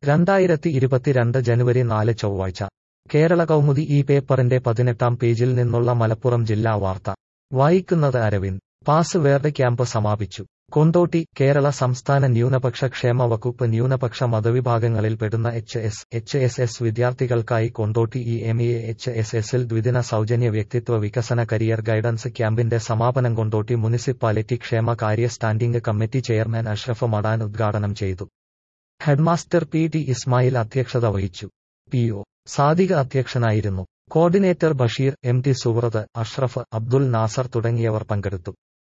രണ്ടായിരത്തി ഇരുപത്തിരണ്ട് ജനുവരി നാല് ചൊവ്വാഴ്ച കേരള കൗമുദി ഈ പേപ്പറിന്റെ പതിനെട്ടാം പേജിൽ നിന്നുള്ള മലപ്പുറം ജില്ലാ വാർത്ത വായിക്കുന്നത് അരവിന്ദ് പാസ് വേർഡ് ക്യാമ്പ് സമാപിച്ചു കൊണ്ടോട്ടി കേരള സംസ്ഥാന ന്യൂനപക്ഷ ക്ഷേമ വകുപ്പ് ന്യൂനപക്ഷ മതവിഭാഗങ്ങളിൽ പെടുന്ന H S H S S വിദ്യാർത്ഥികൾക്കായി Kondotty E M A H S എസിൽ ദ്വിദിന സൗജന്യ വ്യക്തിത്വ വികസന കരിയർ ഗൈഡൻസ് ക്യാമ്പിന്റെ സമാപനം കൊണ്ടോട്ടി മുനിസിപ്പാലിറ്റി ക്ഷേമ കാര്യ സ്റ്റാൻഡിംഗ് കമ്മിറ്റി ചെയർമാൻ അഷ്റഫ് മടാൻ ഉദ്ഘാടനം ചെയ്തു ഹെഡ്മാസ്റ്റർ പി ടി ഇസ്മായിൽ അധ്യക്ഷത വഹിച്ചു പി ഒ സാദിക അധ്യക്ഷനായിരുന്നു കോർഡിനേറ്റർ ബഷീർ എം ടി സുഹൃത്ത് അഷ്റഫ് അബ്ദുൽ നാസർ തുടങ്ങിയവർ പങ്കെടുത്തു